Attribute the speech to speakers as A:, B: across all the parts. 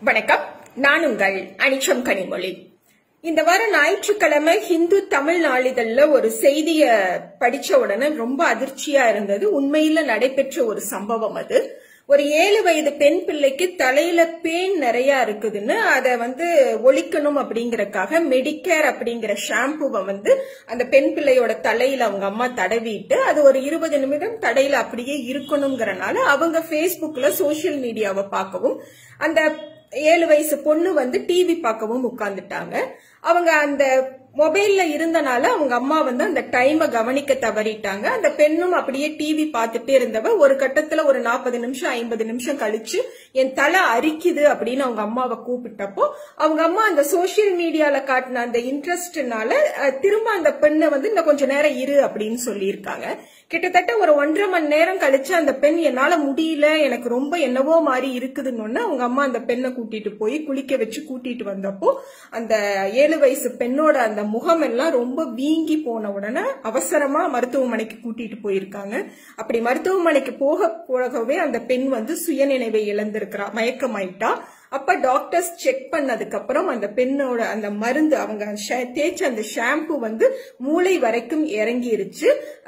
A: வணக்கம் நான் உங்கள் அனிச்சம் கனிமொழி இந்த வாரம் ஞாயிற்றுக்கிழமை ஹிந்து தமிழ் நாளிதழ்ல ஒரு செய்திய படிச்ச உடனே ரொம்ப அதிர்ச்சியா இருந்தது உண்மையில நடைபெற்ற ஒரு சம்பவம் அது ஒரு ஏழு வயது பெண் பிள்ளைக்கு தலையில பேன் நிறைய இருக்குதுன்னு அதை வந்து ஒழிக்கணும் அப்படிங்கறக்காக மெடிக்கேர் அப்படிங்கிற ஷாம்புவை வந்து அந்த பெண் பிள்ளையோட தலையில அவங்க அம்மா தடவிட்டு அது ஒரு இருபது நிமிடம் தடையில அப்படியே இருக்கணுங்கிறனால அவங்க ஃபேஸ்புக்ல சோசியல் மீடியாவை பார்க்கவும் அந்த ஏழு வயசு பொண்ணு வந்து டிவி பார்க்கவும் உட்கார்ந்துட்டாங்க அவங்க அந்த மொபைல்ல இருந்தனால அவங்க அம்மா வந்து அந்த டைமை கவனிக்க தவறிட்டாங்க அந்த பெண்ணும் அப்படியே டிவி பார்த்துட்டே இருந்தவ ஒரு கட்டத்துல ஒரு நாற்பது நிமிஷம் ஐம்பது நிமிஷம் கழிச்சு என் தலை அரிக்குது அப்படின்னு அவங்க அம்மாவை கூப்பிட்டப்போ அவங்க அம்மா அந்த சோசியல் மீடியால காட்டின அந்த இன்ட்ரெஸ்ட்னால திரும்ப அந்த பெண்ணை வந்து இன்னும் கொஞ்ச நேரம் இரு அப்படின்னு சொல்லியிருக்காங்க கிட்டத்தட்ட ஒரு ஒன்றரை மணி நேரம் கழிச்சு அந்த பெண் என்னால முடியல எனக்கு ரொம்ப என்னவோ மாதிரி இருக்குதுன்னு அவங்க அம்மா அந்த பெண்ணை கூட்டிட்டு போய் குளிக்க வச்சு கூட்டிட்டு வந்தப்போ அந்த ஏழு வயசு பெண்ணோட அந்த முகம் எல்லாம் ரொம்ப வீங்கி போன உடனே அவசரமா மருத்துவமனைக்கு கூட்டிட்டு போயிருக்காங்க அப்படி மருத்துவமனைக்கு போக போகவே அந்த பெண் வந்து சுயநினைவை இழந்திருக்கிறா மயக்கமாயிட்டா அப்ப டாக்டர்ஸ் செக் பண்ணதுக்கு அப்புறம் அந்த பெண்ணோட அந்த மருந்து அவங்க தேய்ச்ச அந்த ஷாம்பு வந்து மூளை வரைக்கும் இறங்கிருச்சு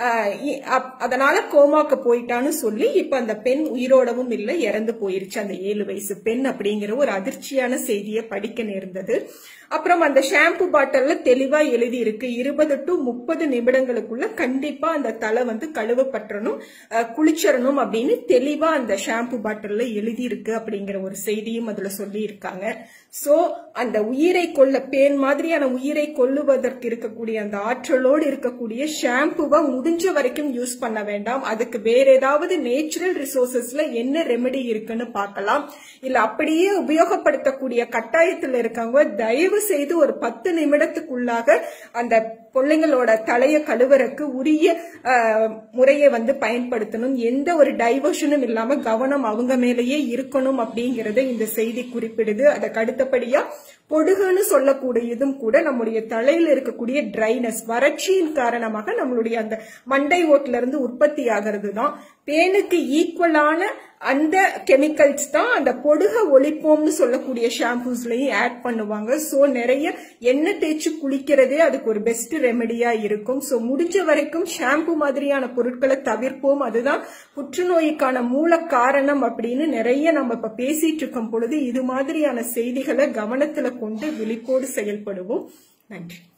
A: அதனால கோமாக்கு போயிட்டான்னு சொல்லி இப்ப அந்த பெண் உயிரோடவும் இல்லை இறந்து போயிருச்சு அந்த ஏழு வயசு பெண் அப்படிங்கிற ஒரு அதிர்ச்சியான செய்தியை படிக்க நேர்ந்தது அப்புறம் அந்த ஷாம்பு பாட்டில்ல தெளிவா எழுதி இருக்கு இருபது டு முப்பது நிமிடங்களுக்குள்ள கண்டிப்பா அந்த தலை வந்து கழுவப்பட்டணும் குளிச்சிடணும் அப்படின்னு தெளிவா அந்த ஷாம்பு பாட்டில்ல எழுதி இருக்கு அப்படிங்கிற ஒரு செய்தியும் அதுல சொல்லி இருக்காங்க சோ அந்த உயிரை கொல்ல பேன் மாதிரியான உயிரை கொல்லுவதற்கு இருக்கக்கூடிய அந்த ஆற்றலோடு இருக்கக்கூடிய ஷாம்புவை முடிஞ்ச வரைக்கும் யூஸ் பண்ண வேண்டாம் அதுக்கு வேற ஏதாவது நேச்சுரல் ரிசோர்சஸ்ல என்ன ரெமெடி இருக்குன்னு பார்க்கலாம் இல்ல அப்படியே உபயோகப்படுத்தக்கூடிய கட்டாயத்தில் இருக்கவங்க தயவு செய்து ஒரு பத்து நிமிடத்துக்குள்ளாக அந்த பிள்ளைங்களோட தலைய கழுவறக்கு உரிய முறையை வந்து பயன்படுத்தணும் எந்த ஒரு டைவர்ஷனும் இல்லாம கவனம் அவங்க மேலேயே இருக்கணும் அப்படிங்கறத இந்த செய்தி குறிப்பிடுது அதுக்கு அடுத்தபடியா பொடுகுன்னு சொல்லக்கூடியதும் கூட நம்முடைய தலையில இருக்கக்கூடிய ட்ரைனஸ் வறட்சியின் காரணமாக நம்மளுடைய அந்த மண்டை ஓட்டுல இருந்து உற்பத்தி ஆகிறது தான் பேனுக்கு ஈக்குவலான அந்த கெமிக்கல்ஸ் தான் அந்த பொடுக ஒழிப்போம்னு சொல்லக்கூடிய ஷாம்பூஸ்லயும் ஆட் பண்ணுவாங்க சோ நிறைய எண்ணெய் தேய்ச்சி குளிக்கிறதே அதுக்கு ஒரு பெஸ்ட் ரெமெடியா இருக்கும் சோ முடிஞ்ச வரைக்கும் ஷாம்பு மாதிரியான பொருட்களை தவிர்ப்போம் அதுதான் புற்றுநோய்க்கான மூல காரணம் அப்படின்னு நிறைய நம்ம இப்ப பேசிட்டு இருக்கும் பொழுது இது மாதிரியான செய்திகளை கவனத்துல கொண்டு விழிப்போடு செயல்படுவோம் நன்றி